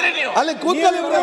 ಮಾಡಿದ್ರಿ ನೀವು ಅಲ್ಲಿ ಕೂತ್ಕೊಳ್ಳಿ ಇವ್ರೆ.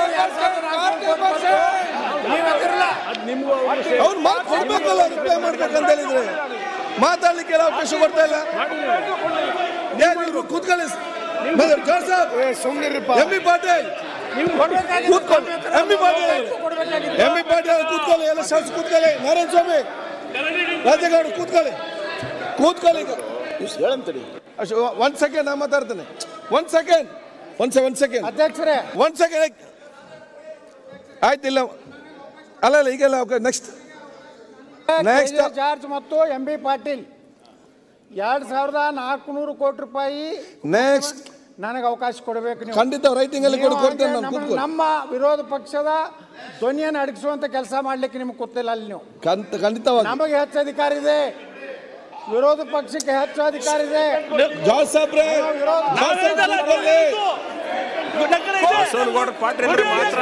ಅವ್ರು ಮಾತು ಕೊಡ್ಬೇಕಲ್ಲ ರಿಪ್ಲೈ ಮಾಡ್ಬೇಕಂತ ಹೇಳಿದ್ರೆ ಮಾತಾಡ್ಲಿಕ್ಕೆ ಅವಕಾಶ ಕೊಡ್ತಾ ಇಲ್ಲ ಏನ್ ಇವ್ರು ಕೂತ್ಕೊಳ್ಳಿ madam George saab M B Patil ಕೂತ್ಕೊಳ್ಳಿ M B Patil M B Patil ಅವ್ರು ಕೂತ್ಕೊಳ್ಳಿ ಎಲ್ಲ ಶಾಸಕ ಕೂತ್ಕೊಳ್ಳಿ ನಾರಾಯಣ ಸ್ವಾಮಿ ರಾಜೇಗೌಡ ಕೂತ್ಕೊಳ್ಳಿ ಕೂತ್ಕೊಳ್ಳಿ ಈಗ ಅಶ್- ಒಂದ್ ಸೆಕೆಂಡ್ ನಾ ಮಾತಾಡ್ತೇನೆ ಒಂದ್ ಸೆಕೆಂಡ್ ಒಂದ್ ಸೆ ಒಂದ್ ಸೆಕೆಂಡ್ ಅಧ್ಯಕ್ಷರೇ ಒಂದ್ ಸೆಕೆಂಡ್ ಆಯ್ತಿಲ್ಲ ಅಲ್ಲ ಅಲ್ಲ ಈಗೆಲ್ಲ ನೆಕ್ಸ್ಟ್ Next. ಕೆ. ಜಾರ್ಜ್ ಮತ್ತು ಎಂ ಬಿ ಪಾಟೀಲ್ ಎರಡ್ ಸಾವಿರದ ನಾಲ್ಕುನೂರು ಕೋಟಿ ರೂಪಾಯಿ ನೆಕ್ಸ್ಟ್ ನನಗೆ ಅವಕಾಶ ಕೊಡಬೇಕು ನೀವು ಖಂಡಿತ ರೈಟಿಂಗ್ ಅಲ್ಲಿ ಕೊಡು ನೀವು ಕೊಡ್ತೇನೆ ಹಂಗೆ ನಾನು ನಮ್ಮ- ಕೂತ್ಕೊಳ್ಳಿ ನಮ್ಮ ವಿರೋಧ ಪಕ್ಷದ ಧ್ವನಿಯನ್ನು ಅಡಗಿಸುವಂತ ಕೆಲಸ ಮಾಡ್ಲಿಕ್ಕೆ ನಿಮ್ಗೆ ಗೊತ್ತಿಲ್ಲ ಅಲ್ಲಿ ನೀವು ಖಂಡಿತ ಖಂಡಿತವಾಗಿ ನಮಗೆ ಹೆಚ್ಚು ಅಧಿಕಾರ ಇದೆ ವಿರೋಧ ಪಕ್ಷಕ್ಕೆ ಹೆಚ್ಚು ಅಧಿಕಾರ ಇದೆ ಜಾರ್ಜ್ ಸಾಬ್ರೆ ಜಾರ್ಜ್ ಸಾಬ್ ಕೂತ್ಕೊಳ್ಳಿ. ಬಸವನಗೌಡ ಪಾಟೀಲ್ ಮಾತ್ರ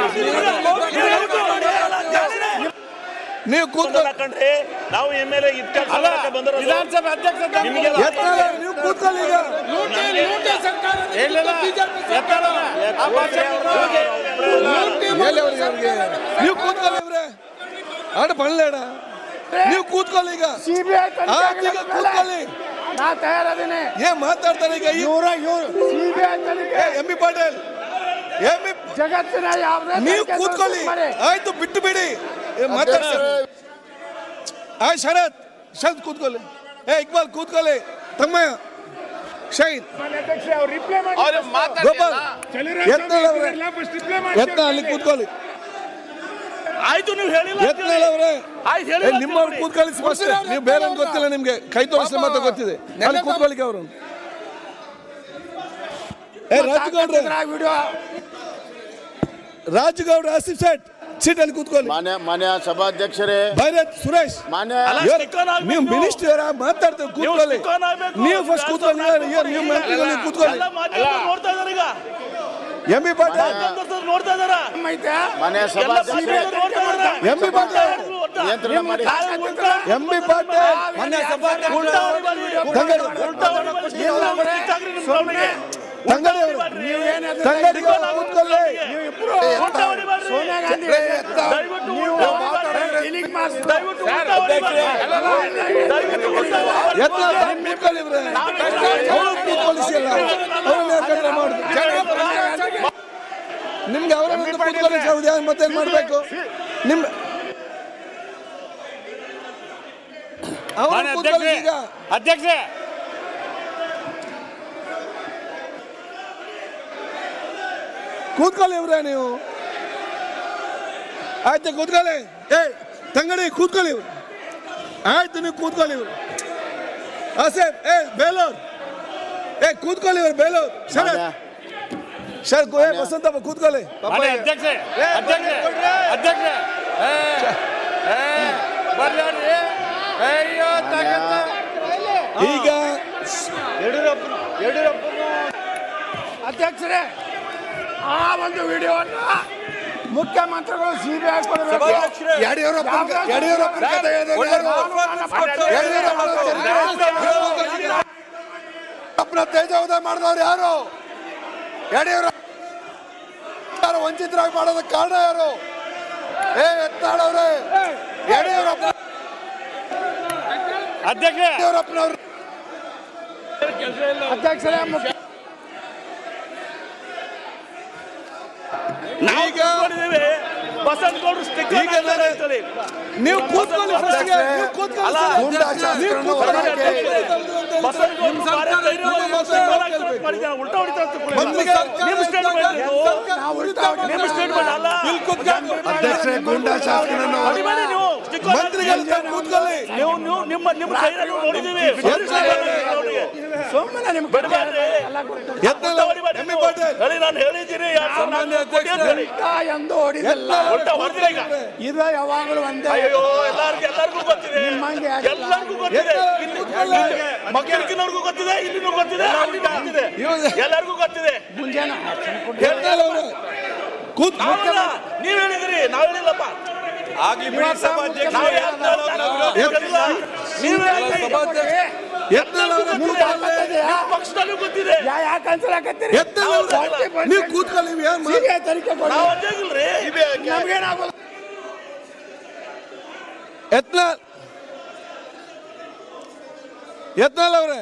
ನೀವು ಕೂತ್ಕೊಳ್ಳಿ ಕಂಡ್ರೆ ನಾವು ಎಮ್ ಎಲ್ ಎ ಬಂದಿರೋದು ವಿಧಾನಸಭೆ ಅಧ್ಯಕ್ಷ ನಿಮಗೆ ಎತ್ತಲ್ಲ, ನೀವು ಕೂತ್ಕೊಳ್ಳಿ ಈಗ ಎಲ್ಲಿ ಅವ್ರಿಗೆ ಅವ್ರಿಗೆ ನೀವು ಕೂತ್ಕೊಳ್ಳಿ ಅವ್ರೆ ಆಡ ಬಣ್ಣ ನೀವು ಕೂತ್ಕೊಳ್ಳಿ ಈಗ ಸಿಬಿಐ ಆಯ್ತು, ಈಗ ಕೂತ್ಕೊಳ್ಳಿ ನಾ ತಯಾರದೇನೆ ಏನ್ ಮಾತಾಡ್ತಾರೆ ಈಗ ಇವರ ಇವ್ರು ಸಿಬಿಐ ತನಿಖೆ M B Patil M B ಜಗತ್ತಿನ ಯಾವುದೇ ನೀವು ತನಿಖೆ ಕೂತ್ಕೊಳ್ಳಿ ಮಾಡಿ. ಆಯ್ತು ಬಿಟ್ಟು ಬಿಡಿ ಏ, ಮಾತಾಡ್ತಾರೆ ಆಯ್ ಶರತ್ ಶರತ್ ಕೂತ್ಕೊಳ್ಳಿ ಏ ಇಕ್ಬಾಲ್ ಕೂತ್ಕೊಳ್ಳಿ ತಮ್ಮಯ್ಯ ಶಹೀದ್ ಗೋಪಾಲ್ ಎತ್ನಾಳ್ ಅವ್ರೆ ಎತ್ತ ಅಲ್ಲಿ ಕೂತ್ಕೊಳ್ಳಿ ಆಯ್ತು ನೀವು ಹೇಳಿಲ್ಲ ಎತ್ನಾಳ್ ಅವ್ರೆ ಆಯ್ತು ಏ, ಹೇಳಿಲ್ಲ ನಿಮ್ಮವ್ರು ಕೂತ್ಕೊಳ್ಳಿ ಸ್ಪಷ್ಟ ನೀವು ಬೇರೆ ಗೊತ್ತಿಲ್ಲ ನಿಮ್ಗೆ ಕೈ ತೋರಿಸ್ಲಿ ಮಾತ್ರ ಗೊತ್ತಿದೆ ಅಲ್ಲಿ ಕೂತ್ಕೊಳ್ಳಿಕ್ಕೆ ಅವರು ಏ ರಾಜಗೌಡ್ರೆ ವಿಡಿಯೋ ರಾಜಗೌಡ್ರ ಆಸಿಫ್ ಸೆಟ್ ಸೀಟ್ ಅಲ್ಲಿ ಕೂತ್ಕೊಳ್ಳಿ ಮಾನ್ಯ ಮಾನ್ಯ ಸಭಾಧ್ಯಕ್ಷರೇ ಭೈರತ್ ಸುರೇಶ್ ಮಾನ್ಯ ಇವ್ರು- stick on ಆಗ್ಬೇಕು. ನೀವು ಮಿನಿಸ್ಟರ್ ಮಾತಾಡ್ತಾರೆ ಕೂತ್ಕೊಳ್ಳಿ stick on ಆಗ್ಬೇಕು. ನೀವು ಫಸ್ಟ್ ಕೂತ್ಕೊಳ್ಳಿ ಇವ್ರು- ಇವ್ರು- ನೀವು ಮಂತ್ರಿಗಳು ಕೂತ್ಕೊಳ್ಳಿ ಎಲ್ಲ ಮಾಧ್ಯಮ ನೋಡ್ತಾ ಇದಾರೆ ಈಗ ಎಂ ಬಿ ಪಾಟೀಲ್ ಮಾಧ್ಯಮದವ್ರು ನೋಡ್ತಾ ಇದಾರ ಮಾನ್ಯ ಎಲ್ಲ ಸಭಾಧ್ಯಕ್ಷರೇ ಮಾಧ್ಯಮ ನೋಡ್ತಾ ಇದಾರೆ ಎಂ ಬಿ ಪಾಟೀಲ್ ನಿಯಂತ್ರಣ ಮಾಡಿ ಎಂ ಬಿ ಪಾಟೀಲ್ ತಂಗಡಿ ತಂಗಡಿ ಅವರು ತಂಗಡಿ ಅವರು ಕೂತ್ಕೊಳ್ಳಿ ಸೋನಿಯಾ ಗಾಂಧಿ ಎತ್ತ ಕೂತ್ಕೊಳ್ಳಿ ಇವ್ರೆ ಅವ್ರು ಕೂತ್ಕೊಳ್ಳಿಸಿ ಅಲ್ಲ ಅವ್ರನ್ನ ಯಾಕಂದ್ರೆ ಮಾಡುದು ನಿಮ್ಗೆ ಅವರನ್ನು ಕೂತ್ಕೊಳ್ಳಿ ಸೌದಿ ಮತ್ತೇನ್ ಮಾಡ್ಬೇಕು ನಿಮ್ ಅವ್ರು ಕೂತ್ಕೊಳ್ಳಿ ಈಗ ಅಧ್ಯಕ್ಷ ಕೂತ್ಕೊಳ್ಳಿ ಇವ್ರೆ ನೀವು ಆಯ್ತು ಕೂತ್ಕೊಳ್ಳಿ ಏ ತಂಗಡಿ ಕೂತ್ಕೊಳ್ಳಿ ಇವ್ರು ಆಯ್ತು ನೀವು ಕೂತ್ಕೊಳ್ಳಿ ಇವ್ರು ಆಸೇಫ್ ಏ ಬೇಲೂರ್ ಏ ಕೂತ್ಕೊಳ್ಳಿ ಇವ್ರು ಬೇಲೂರ್ ಶರತ್ ಮಾನ್ಯ ಶರತ್ ಏ ಬಸಂತಪ್ಪ ಕೂತ್ಕೊಳ್ಳಿ ಪಾಪ ಅಧ್ಯಕ್ಷ ಅಧ್ಯಕ್ಷ ಅಧ್ಯಕ್ಷ ಬರ್ಲಿ ಅಯ್ಯೋ ತಾಕತ್ತ ಈಗ ಯಡಿಯೂರಪ್ಪ ಯಡಿಯೂರಪ್ಪ ಅಧ್ಯಕ್ಷರೇ ಆ ಒಂದು ವಿಡಿಯೋವನ್ನ ಮುಖ್ಯಮಂತ್ರಿಗಳು ಸಿಬಿಐ ಕೊಡಬೇಕು ಯಡಿಯೂರಪ್ಪ ಯಡಿಯೂರಪ್ಪ ಕಥೆ ಹೇಳಿದವ್ರು ಯಾರು? ಯಡಿಯೂರಪ್ಪನ ತೇಜೋದಯ ಮಾಡಿದವ್ರು ಯಾರು ಯಡಿಯೂರಪ್ಪ ಯಾರು ವಂಚಿತರಾಗಿ ಮಾಡೋದಕ್ಕೆ ಕಾರಣ ಯಾರು ಏ ಎತ್ತಾಳವ್ರೆ ಯಡಿಯೂರಪ್ಪ ಅಧ್ಯಕ್ಷ ಯಡಿಯೂರಪ್ಪನವ್ರು ಅಧ್ಯಕ್ಷರೇ ಮುಖ್ಯ ಈಗ ಬಸವನಗೌಡರು ಸ್ಟಿಕ್ ಈಗ ನಾನು- ನೀವು ಕೂತ್ಕೊಳ್ಳಿ first ಗೆ, ನೀವು ಕೂತ್ಕೊಳ್ಳಿ ಅಲ್ಲ, ಸರ್. ಗೂಂಡಾಚಾರ ನೀವು ಕೂತ್ಕೊಳ್ಳಿ. ಬಸವನಗೌಡರು ಭಾರಿ ಧೈರ್ಯವಾಗಿ ಮಾತಾಡ್ತಾರೆ. ಮಾಡಿದ್ದಾರೆ. ಉಲ್ಟಾ ಹೊಡಿತಾ ಅಂತ ತಿಳ್ಕೊಳ್ಳಿ. ಮಂತ್ರಿಗಳ ನಿಮ್ಮ ಸ್ಟೇಟ್ಮೆಂಟ್ ಇದು. ನಿಮ್ಮ ಸ್ಟೇಟ್ಮೆಂಟ್ ಅಲ್ಲ ಅಧ್ಯಕ್ಷರೇ ಗೂಂಡಾಶಾಸ್ತ್ರವನ್ನು ಹೊಡಿಬೇಡಿ ನೀವು stick on ಮಂತ್ರಿಗಳ ಹಾಕಿ. ಕೂತ್ಕೊಳ್ಳಿ ನೀವು ನೀವು ನಿಮ್ಮ ನಿಮ್ಮ ಧೈರ್ಯ ನಾವು ನೋಡಿದೀವಿ ಸುಮ್ಮನೆ ನಿಮ್ಗೆ ಬಿಡಬೇಡ್ರಿ ಎತ್ತಲ್ಲ ಎಮ್ಮಿ ಪಾಟೀಲ್ ಹೇಳಿ ನಾನು ಹೇಳಿದ್ದೀನಿ ಎರಡ್ ಸಾವಿರದ ನಾಲ್ಕು ಕೋಟಿ ಅಂತ ಹೇಳಿ ಎಂದು ಹೊಡಿದಿಲ್ಲ ಉಲ್ಟಾ ಹೊಡೆದ್ರೆ ಈಗ ಇದು ಯಾವಾಗಲೂ ಒಂದೇ ಅಯ್ಯೋ ಎಲ್ಲಾರ್ಗೂ ಎಲ್ಲರಿಗೂ ಗೊತ್ತಿದೆ ನಿಮ್ಮಂಗೆ ಆಗಿಲ್ಲ. ಎಲ್ಲರಿಗೂ ಗೊತ್ತಿದೆ ಇಲ್ಲಿ ಮಕ್ಕಳಿಗಿನವ್ರಿಗೂ ಗೊತ್ತಿದೆ ಇಲ್ಲಿನೂ ಗೊತ್ತಿದೆ ಅಲ್ಲಿನೂ ಗೊತ್ತಿದೆ ಎಲ್ಲರಿಗೂ ಗೊತ್ತಿದೆ ಮುಂಜಾನೆ ಎತ್ತಲ್ಲ ಅವ್ರು. ಕೂತ್ ನಾವಲ್ಲ ನೀವ್ ಹೇಳಿದ್ರಿ ನಾವ್ ಹೇಳಿಲ್ಲಪ್ಪ ನಾವ್ ಯಾರ್ನ ಹೇಳಿಲ್ಲ. ನೀವ್ ಹೇಳಿದ್ರಿ. ಎತ್ತಲ್ಲ ಅವ್ರು. ಗೊತ್ತಿದೆ. ನಿಮ್ಮ ಪಕ್ಷದಲ್ಲೂ ಗೊತ್ತಿದೆ ಗೊತ್ತಿದೆ ಯಾ ಯಾಕೆ ಕ್ಯಾನ್ಸಲ್ ಆಗತ್ತೀರಿ ಯತ್ನಾಳ್ ನೀವು ಕೂತ್ಕೊಳ್ಳಿ ನೀವು ಏನ್ ಮಾಡ್- ಸಿಬಿಐ ತನಿಖೆ ಕೊಡಿ ನಾವು ಅಂಜಾಗಿಲ್ರಿ ನಮ್ಗೇನಾಗಲ್ಲ ಯತ್ನಾಳ್ ಯತ್ನಾಳ್ ಅವರೇ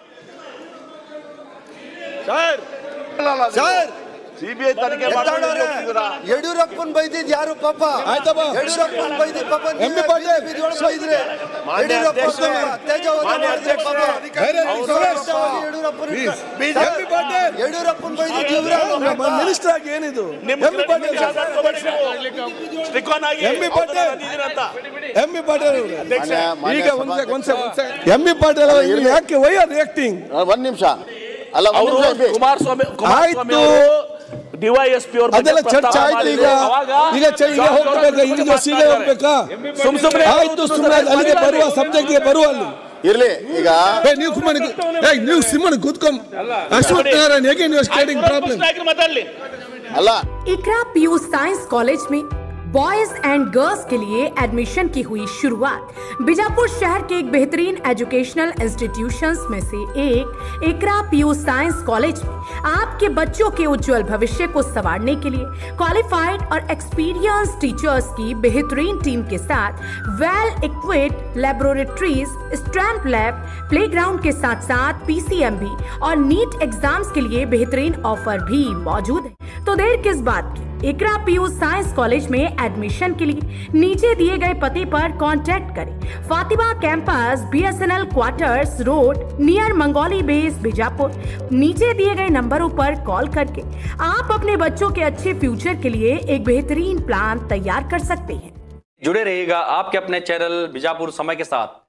ಸರ್ ಸರ್ ಸಿಬಿಐ ತನಿಖೆ ಮಾಡ್ತಿದ್ದೀರಾ ಯಡಿಯೂರಪ್ಪನ್ ಬೈದಿದ್ ಯಾರು ಪಾಪ ಆಯ್ತಪ್ಪ. ಯಡಿಯೂರಪ್ಪನ್ ಬೈದಿದ್ ಪಾಪ ಎಂ ಬಿ ಪಾಟೀಲ್. ಬೈದ್ರೆ ಮಾನ್ಯ ಯಡಿಯೂರಪ್ಪ ಅಧ್ಯಕ್ಷರೇ, ತೇಜೋವಧ ಮಾನ್ಯ ಮಾಡಿದ್ರೆ ಪಾಪ ಧೈರ್ಯ ಇರಿ, ಸುರೇಶ್. ಯಡಿಯೂರಪ್ಪನ್ ಎಂ ಬಿ ಪಾಟೀಲ್ ಯಡಿಯೂರಪ್ಪನ್ ಬೈದಿದ್ ಇವ್ರ ಮಿನಿಸ್ಟರ್ ಆಗಿ ಏನಿದು ನಿಮ್ಮ M B Patil stick on ಆಗಿ ಎಂ ಬಿ ಪಾಟೀಲ್. ಅಂತ ಎಂ ಬಿ ಪಾಟೀಲ್ ಅವರೇ ಮಾನ್ಯ ಮಾನ್ಯ ಈಗ ಒಂದ್ ಸೆಕ್ ಒಂದ್ ಸೆಕ್ ಸಭಾಧ್ಯಕ್ಷರೇ, ಒಂದ್ ಸೆಕ್ ಎಂ ಬಿ ಪಾಟೀಲ್ ಅವರು ಇಲ್ಲಿ ಯಾಕೆ ವೈ ಆರ್ ರಿಯಾಕ್ಟಿಂಗ್ ಒಂದ್ ನಿಮಿಷ ಅಲ್ಲ ಒಂದ್ ಅವರು ನಿಮಿಷ ಇರ್ಲಿ. ಕುಮಾರಸ್ವಾಮಿ ಕುಮಾರಸ್ವಾಮಿ ಆಯ್ತು. ಅವರು ಡಿವೈಎಸ್ಪಿ ಅವರು ಅದೆಲ್ಲ ಚರ್ಚೆ ಆಯ್ತು ಈಗ ಈಗ ಚ- ಈಗ ಹೋಗ್ಬೇಕಾ ಈಗ ದಿವಸ ಈಗ ಹೋಗ್ಬೇಕಾ ಸುಮ್ ಸುಮ್ನೆ ಆಯ್ತು ಸುಮ್ಮನೆ ಅಲ್ಲಿಗೆ ಬರುವ ಸಬ್ಜೆಕ್ಟ್ ಗೆ ಬರುವ ಅಲ್ಲಿ ಇರ್ಲಿ ಈಗ ಏ ನೀವು ಕುಮ್ಮನೆ ಏ ನೀವು ಸಿಮ್ಮನೆ ಕೂತ್ಕೊಂಡ್ ಅಶ್ವಥ್ ನಾರಾಯಣ್ ಹೇಗೆ ನೀವು ಸ್ಟೇಟಿಂಗ್ ಪ್ರಾಬ್ಲಮ್ ಮಾತಾಡ್ಲಿ ಅಲ್ಲ इकरा पीयू साइंस कॉलेज में बॉयज एंड गर्ल्स के लिए एडमिशन की हुई शुरुआत बीजापुर शहर के एक बेहतरीन एजुकेशनल इंस्टीट्यूशंस में से एक इकरा पीयू साइंस कॉलेज में आपके बच्चों के उज्जवल भविष्य को संवारने के लिए क्वालिफाइड और एक्सपीरियंस टीचर्स की बेहतरीन टीम के साथ well equipped laboratories stamp lab playground के साथ साथ पीसीएमबी और नीट एग्जाम्स के लिए बेहतरीन ऑफर भी मौजूद है तो देर किस बात की इकरा पीयू साइंस कॉलेज में एडमिशन के लिए नीचे दिए गए पते पर कांटेक्ट करें Fatima campus BSNL quarters road near Mangoli base Bijapur नीचे दिए गए नंबरों पर कॉल करके आप अपने बच्चों के अच्छे फ्यूचर के लिए एक बेहतरीन प्लान तैयार कर सकते हैं जुड़े रहिएगा आपके अपने चैनल बीजापुर समय के साथ